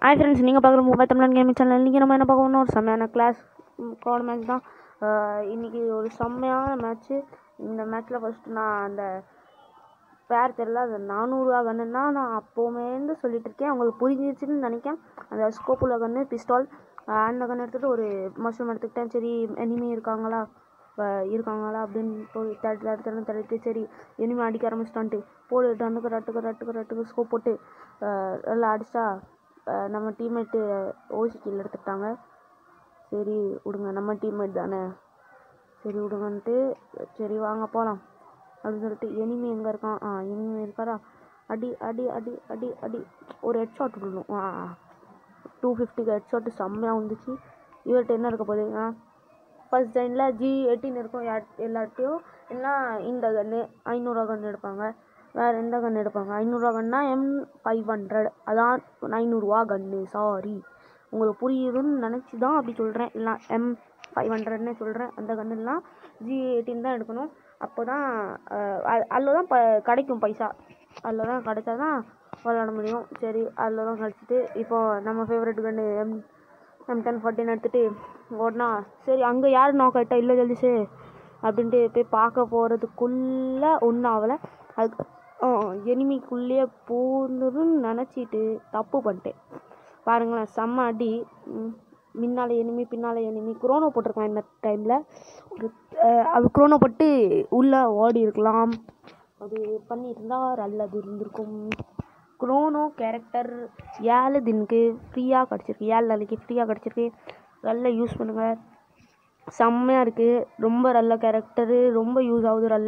Hi friends நீங்கள் பார்க்குற mobile தமிழன் கேமிங் சேனல் இன்றைக்கி நம்ம என்ன பார்க்க போறோம்னா ஒரு செம்மையான கிளாஸ் கோட் மேட்ச் தான் இன்றைக்கி ஒரு செம்மையான மேட்ச்சு இந்த மேட்ச்சில் ஃபஸ்ட்டு நான் அந்த பேர் தெரில அது நானூறுவா கன்னுன்னா நான் அப்போவுமேருந்து சொல்லிட்டு இருக்கேன் உங்களுக்கு புரிஞ்சிச்சுன்னு நினைக்கிறேன் அந்த ஸ்கோப்புள்ள கன்று பிஸ்டால் அந்த கன்று எடுத்துகிட்டு ஒரு மஷ்ரூம் எடுத்துக்கிட்டேன் சரி எனிமி இருக்காங்களா அஹ் இருக்காங்களா அப்படின்னு போய் தேடி தேடி தேடி தேடிட்டு சரி எனிமி அடிக்க ஆரம்பிச்சிட்டான்ட்டு போடு டன்னுக்கு ரட்டுக்கு ரட்டுக்கு ரட்டுக்கு ஸ்கோப் போட்டு அஹ் நல்லா அடிச்சா அஹ் நம்ம டீம்மேட்டு ஓசி கீழ் எடுத்துக்கிட்டாங்க சரி விடுங்க நம்ம டீம்மேட் தானே சரி விடுங்கன்ட்டு சரி வாங்க போகலாம் அப்படின்னு சொல்லிட்டு எனிமி எங்கே இருக்கான் ஆ எனிமி இருக்காரா அடி அடி அடி அடி அடி ஒரு ஹெட் ஷாட் விடணும் ஆ டூ ஃபிஃப்டிக்கு ஹெட் ஷாட்டு செம்மையாக வந்துச்சு இவர்கிட்ட என்ன இருக்க போகுது ஆ ஃபர்ஸ்ட் டைனில் ஜி எயிட்டின் இருக்கும் யா- எல்லார்ட்டையும் இல்லைனா இந்த கன்று ஐநூறுரூவா கன்று எடுப்பாங்க வேறு எந்த கன்று எடுப்பாங்க ஐநூறுரூவா கன்னா எம் ஃபைவ் ஹண்ட்ரட் அதான் ஐநூறுரூவா கன்று சாரி உங்களுக்கு புரியுதுன்னு நினச்சி தான் அப்படி சொல்கிறேன் இல்லை எம் ஃபைவ் ஹண்ட்ரட்னே சொல்கிறேன் அந்த கன்றுலாம் ஜி எயிட்டின் தான் எடுக்கணும் அப்போ தான் அதில் தான் ப கிடைக்கும் பைசா அதில் தான் கிடைச்சா தான் விளாட முடியும் சரி அதில் தான் கிடச்சிட்டு இப்போது நம்ம ஃபேவரட் கன்று எம் எம் டென் ஃபார்ட்டின் எடுத்துகிட்டு ஓடினா சரி அங்கே யார் நாக் ஆகிட்டா இல்லை ஜல்திச்சு அப்படின்ட்டு போய் பார்க்க போகிறதுக்குள்ளே ஒன்றும் ஆகலை அதுக்கு எனிமிக்குள்ளேயே பூந்துன்னு நினச்சிட்டு தப்பு பண்ணிட்டேன் பாருங்களேன் செம்ம அடி ம், முன்னால எனிமி பின்னால் எனிமி குரோனோ போட்டிருக்கான் இந்த டைமில் அது குரோனோ போட்டு உள்ளே ஓடி இருக்கலாம் அது பண்ணியிருந்தா நல்லது இருந்திருக்கும் குரோனோ கேரக்டர் ஏழு தினுக்கு ஃப்ரீயாக கிடச்சிருக்கு ஏழு நாளைக்கு ஃப்ரீயாக கிடச்சிருக்கு நல்லா யூஸ் பண்ணுங்கள் செம்மையாக இருக்குது ரொம்ப நல்ல கேரக்டரு ரொம்ப யூஸ் ஆகுது நல்ல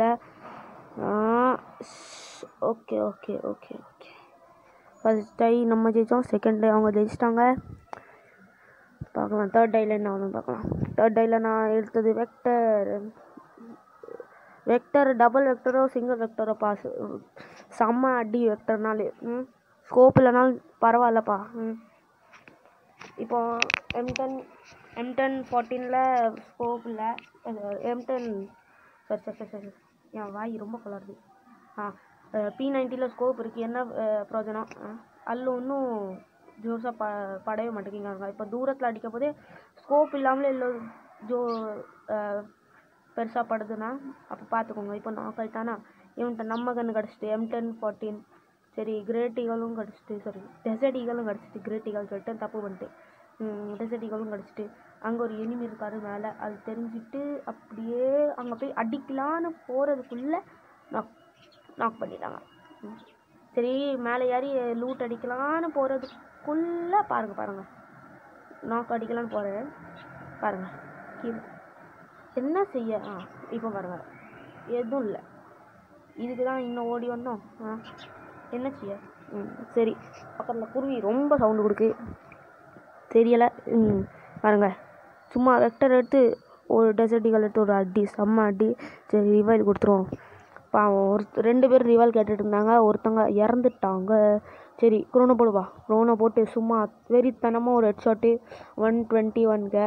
okay okay okay okay first டை நம்ம ஜெயித்தோம் செகண்ட் டை அவங்க ஜெயிச்சிட்டாங்க பார்க்கலாம் தேர்ட் டைல என்ன ஆகுதுன்னு பார்க்கலாம் தேர்ட் டைல நான் எடுத்தது வெக்டர் வெக்டர் டபுள் வெக்டரோ சிங்கிள் வெக்டரோ பாஸ் செம்ம அடி வெக்டர்னாலே ம் ஸ்கோப் இல்லைனாலும் பரவாயில்லப்பா ம் இப்போ எம் டென் எம் டென் ஃபார்ட்டீனில் ஸ்கோப் இல்லை எம் டென் சரி சரி சரி சரி என் வாய் ரொம்ப கலருது ஆ பி நைன்ட்டியில் ஸ்கோப் இருக்குது என்ன அஹ், பிரயோஜனம் அல்ல ஒன்றும் ஜோஸாக ப படவே மாட்டேங்கிறாங்க இப்போ தூரத்தில் அடிக்க போதே ஸ்கோப் இல்லாமலே இல்லை ஜோ பெருசாக படுதுன்னா அப்போ பார்த்துக்கோங்க இப்போ நாக் ஆகிட்டானா இவன்கிட்ட நம்ம கன்று கிடச்சிட்டு எம் டென் ஃபார்ட்டீன் சரி கிரேட் ஈகலும் கிடச்சிட்டு சாரி டெசர்ட் ஈகலும் கிடச்சிட்டு கிரேட் ஈகல் சொல்லிட்டு தப்பு பண்ணிட்டேன் டெசர்ட் ஈகலும் கிடச்சிட்டு அங்கே ஒரு எனிமி இருக்காரு மேலே அது தெரிஞ்சுட்டு அப்படியே அங்கே போய் அடிக்கலான்னு போகிறதுக்குள்ளே நாக் நாக் பண்ணிட்டாங்க ம். சரி மேலே ஏறி லூட் அடிக்கலான்னு போகிறதுக்குள்ளே பாருங்கள் பாருங்கள் நாக் அடிக்கலான்னு போகிறேன் பாருங்கள் கீழே என்ன செய்ய ஆ இப்போ பாருங்கள் எதுவும் இல்லை இதுக்கு தான் இன்னும் ஓடி வந்தோம் ஆ என்ன செய்ய ம் சரி பக்கத்தில் குருவி ரொம்ப சவுண்டு கொடுக்கு தெரியலை ம் பாருங்க சும்மா வெக்டர் எடுத்து ஒரு டெசர்டிகள் எடுத்து ஒரு அடி செம்ம அடி சரி ரிவைல் கொடுத்துருவோம் பாவம் ஒரு ரெண்டு பேர் ரிவால் கேட்டுட்டு இருந்தாங்க ஒருத்தங்க இறந்துட்டாங்க சரி குரோனை போடுவா குரோனை போட்டு சும்மா வெறித்தனமாக ஒரு ஹெட் ஷாட்டு ஒன் டுவெண்ட்டி ஒன்க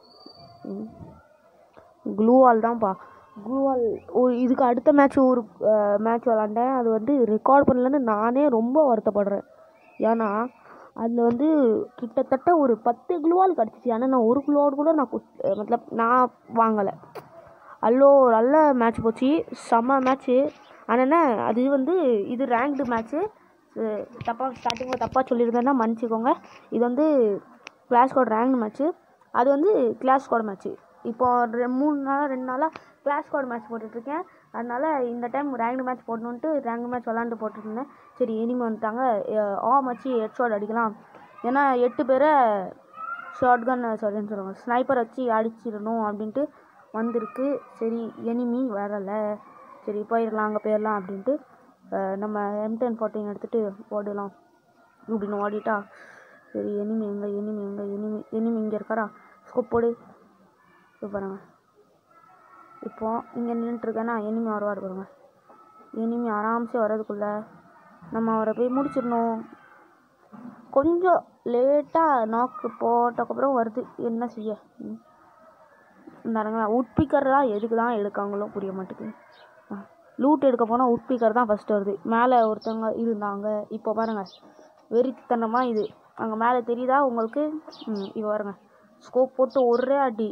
க்ளூவால் தான்ப்பா க்ளூவால் ஒரு இதுக்கு அடுத்த மேட்ச் ஒரு மேட்ச் விளாண்டேன் அது வந்து ரெக்கார்ட் பண்ணலன்னு நானே ரொம்ப வருத்தப்படுறேன் ஏன்னா அதில் வந்து கிட்டத்தட்ட ஒரு பத்து க்ளூவால் கிடச்சிச்சு ஆனால் நான் ஒரு க்ளூவால் கூட நான் குத்- அஹ் மத்தலப் நான் வாங்கலை அல்லோ நல்ல மேட்ச் போச்சு செம்ம மேட்ச்சு ஆனால் என்ன அது வந்து இது ரேங்க்டு மேட்ச்சு தப்பாக ஸ்டார்டிங்கில் தப்பாக சொல்லியிருந்தேன்னா மன்னிச்சிக்கோங்க இது வந்து கிளாஸ் கோட் ரேங்க்டு மேட்ச்சு அது வந்து கிளாஸ் கோட் மேட்ச்சு இப்போ ரெ- மூணு நாளாக ரெண்டு நாளாக கிளாஸ் கோட் மேட்ச் போட்டுட்ருக்கேன் அதனால் இந்த டைம் ரேங்க்டு மேட்ச் போடணுன்ட்டு ரேங்க் மேட்ச் விளாண்டு போட்டுருந்தேன் சரி இனிமே வந்துட்டாங்க அஹ் ஆ மச்சி ஹெட் ஷாட் அடிக்கலாம் ஏன்னா எட்டு பேரை ஷார்ட் கன் சாரின்னு சொல்லுவாங்க ஸ்னைப்பர் வச்சு அடிச்சிடணும் அப்படின்ட்டு வந்திருக்கு சரி எனிமி வரலை சரி போயிடலாம் அங்கே போயிடலாம் அப்படின்ட்டு அஹ் நம்ம எம் டென் ஃபார்ட்டின் எடுத்துகிட்டு ஓடலாம் இப்படின்னு ஓடிட்டா சரி எனிமி எங்கே எனிமி எங்கே எனிமி எனிமி இங்கே இருக்காரா ஸ்கோப் போடு இப்போ பாருங்க இப்போ இங்கே நின்றுட்டுருக்கேன்னா எனிமி வருவார் பாருங்க எனிமி ஆராம்சே வர்றதுக்குள்ள நம்ம அவரை போய் முடிச்சிடணும் கொஞ்சம் லேட்டாக நாக்கு போட்டக்கப்புறம் வருது என்ன செய்ய ம். இந்தாருங்களா உட்பிக்கர்லாம் எதுக்கு தான் எடுக்காங்களோ புரிய மாட்டேங்குது லூட் எடுக்க போனால் உட்பிக்கர் தான் ஃபஸ்ட்டு வருது மேலே ஒருத்தவங்க இருந்தாங்க இப்போ பாருங்கள் வெறித்தனமாக இது அங்கே மேலே தெரியுதா உங்களுக்கு ம் இப்போ பாருங்க ஸ்கோப் போட்டு ஒரே அடி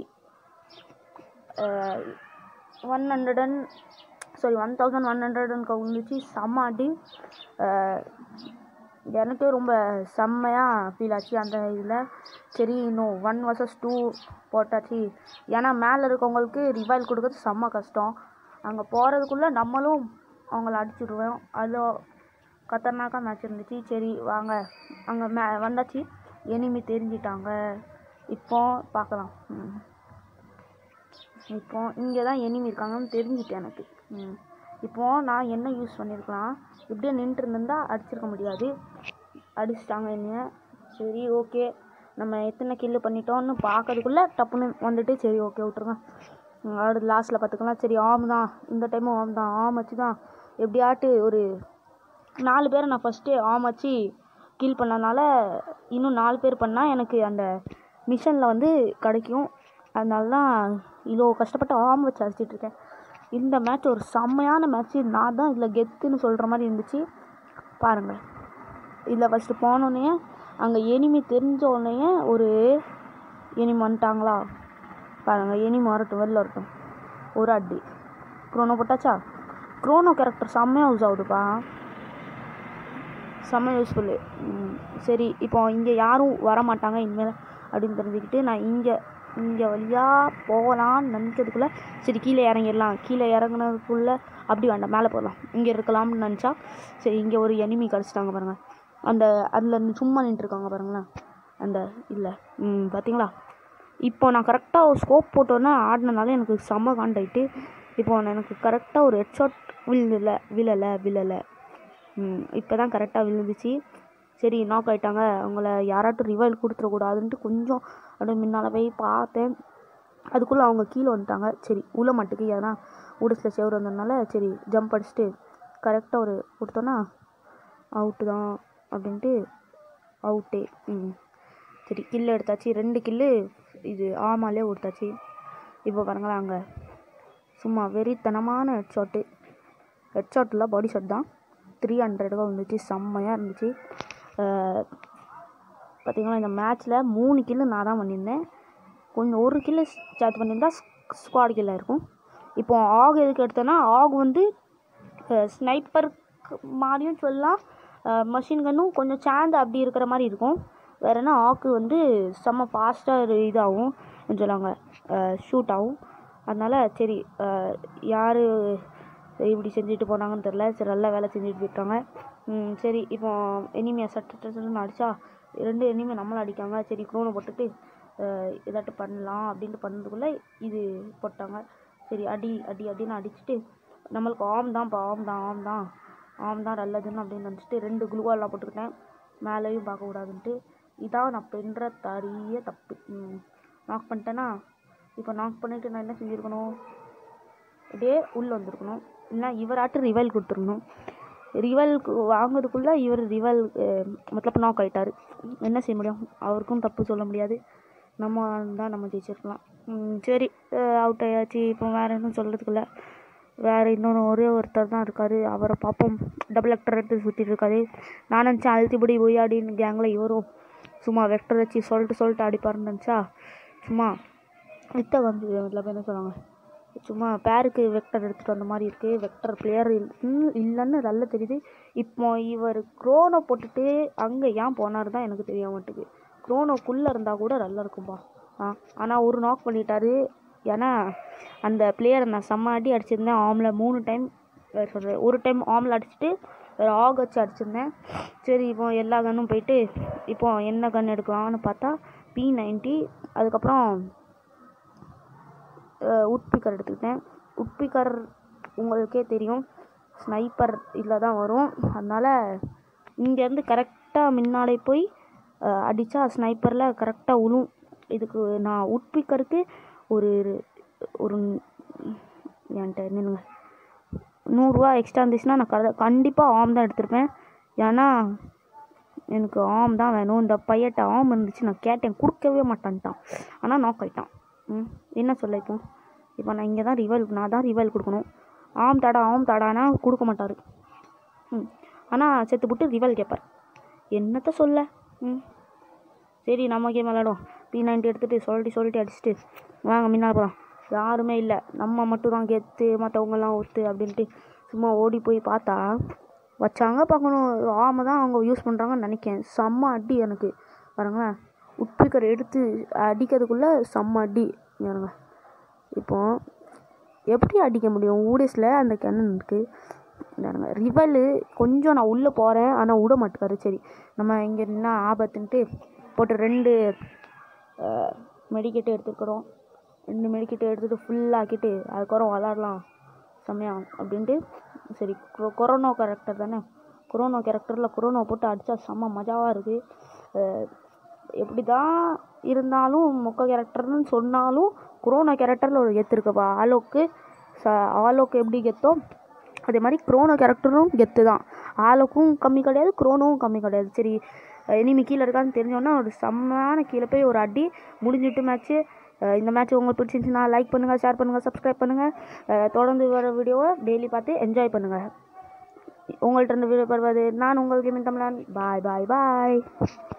one hundred and sorry one thousand one ஹண்ட்ரட்னு கவுந்துச்சு செம்ம அடி அஹ், எனக்கே ரொம்ப செம்மையாக ஃபீல் ஆச்சு அந்த இதில் சரி இன்னும் ஒன் வர்சஸ் டூ போட்டாச்சு ஏன்னா மேலே இருக்கவங்களுக்கு ரிவைல் கொடுக்கறது செம்ம கஷ்டம் அங்கே போகிறதுக்குள்ளே நம்மளும் அவங்கள அடிச்சுடுவோம் அது கத்தர்னாக்கா மேட்ச் இருந்துச்சு சரி வாங்க அங்கே மே வந்தாச்சு எனிமி தெரிஞ்சிட்டாங்க இப்போ பார்க்கலாம் ம். இப்போ இங்கே தான் எனிமி இருக்காங்கன்னு தெரிஞ்சிட்டு எனக்கு ம். இப்போ நான் என்ன யூஸ் பண்ணியிருக்கலாம் இப்படியே நின்றுட்டு இருந்திருந்தா அடிச்சிருக்க முடியாது அடிச்சிட்டாங்க என்னைய சரி ஓகே நம்ம எத்தனை கில்லு பண்ணிட்டோம்னு பார்க்கறதுக்குள்ளே டப்புன்னு வந்துட்டு சரி ஓகே விட்ருங்க ம், அடுத்து லாஸ்ட்டில் பார்த்துக்கலாம் சரி ஆம் தான் இந்த டைமும் ஆம் தான் ஆம் வச்சு தான் எப்படியாட்டு ஒரு நாலு பேரை நான் ஃபஸ்ட்டு ஆம் வச்சு கில் பண்ணனால இன்னும் நாலு பேர் பண்ணால் எனக்கு அந்த மிஷனில் வந்து கிடைக்கும் அதனால தான் இவ்வளோ கஷ்டப்பட்டு ஆம் வச்சு அடிச்சிட்டு இருக்கேன் இந்த மேட்ச் ஒரு செம்மையான மேட்ச்சு நான் தான் இதில் கெத்துன்னு சொல்கிற மாதிரி இருந்துச்சு பாருங்கள் இதில் ஃபஸ்ட்டு போனோடனே அங்கே எனிமி தெரிஞ்ச உடனே ஒரு எனிமி வந்துட்டாங்களா பாருங்கள் எனிமி வரட்டும் வெளில வரட்டும் ஒரு அடி க்ரோனோ போட்டாச்சா க்ரோனோ கேரக்டர் செம்மையாக யூஸ் ஆகுதுப்பா செம்ம யூஸ்ஃபுல்லு சரி இப்போ இங்கே யாரும் வர மாட்டாங்க இனிமேல் அப்படின்னு தெரிஞ்சுக்கிட்டு நான் இங்கே இங்கே வழியாக போகலான்னு நினச்சதுக்குள்ளே சரி கீழே இறங்கிடலாம் கீழே இறங்குனதுக்குள்ளே அப்படி வேண்டாம் மேலே போகலாம் இங்கே இருக்கலாம்னு நினச்சா சரி இங்கே ஒரு எனிமி கிடச்சிட்டாங்க பாருங்கள் அந்த அதில் சும்மா நின்றுருக்காங்க பாருங்களேன் அந்த இல்லை ம் பார்த்தீங்களா இப்போ நான் கரெக்டாக ஒரு ஸ்கோப் போட்டோன்னே ஆடினனால எனக்கு செம்ம காண்டாயிட்டு இப்போ எனக்கு கரெக்டாக ஒரு ஹெட்ஷாட் விழலை விழலை விழலை இப்போ தான் கரெக்டாக விழுந்துச்சு சரி நாக் ஆயிட்டாங்க அவங்கள யாராட்டும் ரிவைல் கொடுத்துடக்கூடாதுன்ட்டு கொஞ்சம் அப்படியே முன்னால் போய் பார்த்தேன் அதுக்குள்ளே அவங்க கீழே வந்துட்டாங்க சரி உள்ள மாட்டுக்கு ஏன்னா உடசில் செவர் வந்ததுனால சரி ஜம்ப் அடிச்சுட்டு கரெக்டாக ஒரு கொடுத்தோன்னா அவுட்டு தான் அப்படின்ட்டு அவுட்டே ம் சரி கில்லு எடுத்தாச்சு ரெண்டு கில்லு இது ஆமாலே கொடுத்தாச்சு இப்போ பாருங்களேன் அங்கே சும்மா வெறித்தனமான ஹெட்ஷாட்டு ஹெட்ஷாட்டில் பாடி ஷாட் தான் த்ரீ ஹண்ட்ரடுக்கு வந்துச்சு செம்மையாக இருந்துச்சு அஹ் பார்த்தீங்களா இந்த மேட்ச்சில் மூணு கில்லு நான் தான் பண்ணியிருந்தேன் கொஞ்சம் ஒரு கில்லு சேர்த்து பண்ணியிருந்தா ஸ்குவாட் கில்லாக இருக்கும் இப்போ ஆக் எதுக்கு எடுத்தேன்னா ஆக் வந்து ஸ்னைப்பர் மாதிரியும் சொல்லலாம் மஷின் கன்னும் கொஞ்சம் சேர்ந்து அப்படி இருக்கிற மாதிரி இருக்கும் வேற என்ன ஆக்கு வந்து செம்ம ஃபாஸ்ட்டாக இதாகும் சொல்லுவாங்க ஷூட் ஆகும் அதனால் சரி யார் இப்படி செஞ்சுட்டு போனாங்கன்னு தெரில சரி நல்ல வேலை செஞ்சுட்டு போயிட்டாங்க ம், சரி இப்போ எனிமியை சட்டு சட்டுன்னு அடித்தா ரெண்டு எனிமே நம்மளும் அடிக்காங்க சரி க்ரோனை போட்டுட்டு அஹ், இதாட்டு பண்ணலாம் அப்படின்ட்டு பண்ணதுக்குள்ளே இது போட்டாங்க சரி அடி அடி அடின்னு அடிச்சுட்டு நம்மளுக்கு ஆம் தான் ஆம் தான் ஆம் தான் ஆம் தான் நல்லதுன்னு அப்படின்னு நினச்சிட்டு ரெண்டு குளுவாலாம் போட்டுக்கிட்டேன் மேலேயும் பார்க்கக்கூடாதுன்ட்டு இதான் நான் பண்ணுற தரிய தப்பு நாக் பண்ணிட்டேன்னா இப்போ நாக் பண்ணிவிட்டு நான் என்ன செஞ்சுருக்கணும் அப்படியே உள்ளே வந்திருக்கணும் இல்லைனா இவராட்டு ரிவல் கொடுத்துருக்கணும் ரிவல் வாங்குறதுக்குள்ளே இவர் ரிவல் மத்தலப் நாக் ஆகிட்டார் என்ன செய்ய முடியும் அவருக்கும் தப்பு சொல்ல முடியாது நம்ம தான் நம்ம ஜெயிச்சிருக்கலாம் ம், சரி அவுட் ஆயாச்சு இப்போ வேறு எதுவும் சொல்கிறதுக்குள்ள வேறு இன்னொன்று ஒரே ஒருத்தர் தான் இருக்கார் அவரை பார்ப்போம் டபுள் ஆக்டர் எடுத்து சுற்றிட்டு இருக்காரு நான் நினச்சேன் அழுத்திபடி ஒய்யாடின்னு கேங்கில் இவரும் சும்மா வெக்டர் வச்சு சொல்லிட்டு சொல்லிட்டு அடிப்பாருன்னு நினச்சா சும்மா வித்த வந்து இதில் என்ன சொல்லுவாங்க சும்மா பேருக்கு வெக்டர் எடுத்துகிட்டு வந்த மாதிரி இருக்குது வெக்டர் பிளேயர் இல்லைன்னு நல்லா தெரியுது இப்போ இவர் க்ரோனை போட்டுட்டு அங்கே ஏன் போனார் தான் எனக்கு தெரிய மாட்டேங்குது க்ரோனோக்குள்ளே இருந்தால் கூட நல்லா இருக்கும்பா ஆ ஆனால் ஒரு நாக் பண்ணிட்டாரு ஏன்னா அந்த பிளேயரை நான் செம்ம அடி அடிச்சிருந்தேன் ஆமில் மூணு டைம் சொல்கிறேன் ஒரு டைம் ஆமில் அடிச்சுட்டு வேறு ஆக் வச்சு அடிச்சிருந்தேன் சரி இப்போ எல்லா கன்னும் போயிட்டு இப்போ என்ன கன் எடுக்கலாம்னு பார்த்தா பி நைன்ட்டி அதுக்கப்புறம் உட்பிக்கர் எடுத்துக்கிட்டேன் உட்பிக்கர் உங்களுக்கே தெரியும் ஸ்னைப்பர் இதில் தான் வரும் அதனால் இங்கேருந்து கரெக்டாக முன்னாலே போய் அடித்தா ஸ்னைப்பரில் கரெக்டாக உழும் இதுக்கு நான் உட்பிக்கருக்கு ஒரு ஒரு என்கிட்ட நின்னுங்க நூறுரூவா எக்ஸ்ட்ரா இருந்துச்சுன்னா நான் கர கண்டிப்பாக ஆம் தான் எடுத்திருப்பேன் ஏன்னா எனக்கு ஆம் தான் வேணும் இந்த பையட்ட ஆம் இருந்துச்சு நான் கேட்டேன் கொடுக்கவே மாட்டான்ட்டான் ஆனால் நாக் ஆயிட்டான் ம் என்ன சொல்ல இப்போ இப்போ நான் இங்கே தான் ரிவைல் நான் தான் ரிவைல் கொடுக்கணும் ஆம் தாடா ஆம் தாடானா கொடுக்க மாட்டார் ம் ஆனால் செத்து புட்டு ரிவைல் கேட்பார் என்னத்த சொல்ல ம் சரி நம்ம கேம் விளாடும் பி நைன்ட்டி எடுத்துகிட்டு சொல்லிட்டு சொல்லிட்டு அடிச்சுட்டு வாங்க முன்னால் போகலாம் யாருமே இல்லை நம்ம மட்டும் தான் கெத்து மற்றவங்கெல்லாம் ஒத்து அப்படின்ட்டு சும்மா ஓடி போய் பார்த்தா வச்சாங்க பார்க்கணும் ஆமை தான் அவங்க யூஸ் பண்ணுறாங்கன்னு நினைக்கேன் செம்ம அடி எனக்கு பாருங்களேன் உட்பிக்கர் எடுத்து அடிக்கிறதுக்குள்ளே செம்ம அடி பாருங்க இப்போ எப்படி அடிக்க முடியும் ஊடேஸில் அந்த கிணன் இருக்குது பாருங்க ரிவலு கொஞ்சம் நான் உள்ளே போகிறேன் ஆனால் விட மாட்டேக்காரு சரி நம்ம இங்கே என்ன ஆபத்துன்ட்டு போட்டு ரெண்டு மெடிக்கெட்டு எடுத்துக்கிறோம் ரெண்டு மெடிக்கெட்டு எடுத்துகிட்டு ஃபுல்லாக்கிட்டு அதுக்கப்புறம் விளாட்லாம் செம்மையா அப்படின்ட்டு சரி கொ- கொரோனா கேரக்டர் தானே கொரோனா கேரக்டரில் கொரோனா போட்டு அடித்தா செம்ம மஜாவாக இருக்குது எப்படி தான் இருந்தாலும் மொக்க கேரக்டர்னு சொன்னாலும் குரோனா கேரக்டரில் ஒரு கெத்து இருக்குப்பா ஆலோக்கு ச ஆலோக்கு எப்படி கெத்தோ அதே மாதிரி குரோனோ கேரக்டரும் கெத்து தான் ஆலோக்கும் கம்மி கிடையாது குரோனோவும் கம்மி கிடையாது சரி இனிமே கீழே இருக்கான்னு தெரிஞ்சோன்னா ஒரு செம்மையான கீழே போய் ஒரு அடி முடிஞ்சிட்டு மேட்ச்சு இந்த மேட்ச் உங்களுக்கு பிடிச்சிருந்துச்சுன்னா லைக் பண்ணுங்கள் ஷேர் பண்ணுங்கள் சப்ஸ்கிரைப் பண்ணுங்கள் தொடர்ந்து வர வீடியோவை டெய்லி பார்த்து என்ஜாய் பண்ணுங்கள் உங்கள்கிட்ட இருந்து வீடியோ பெறுவது நான் உங்கள் கேமின் தமிழன் பாய் பாய் பாய்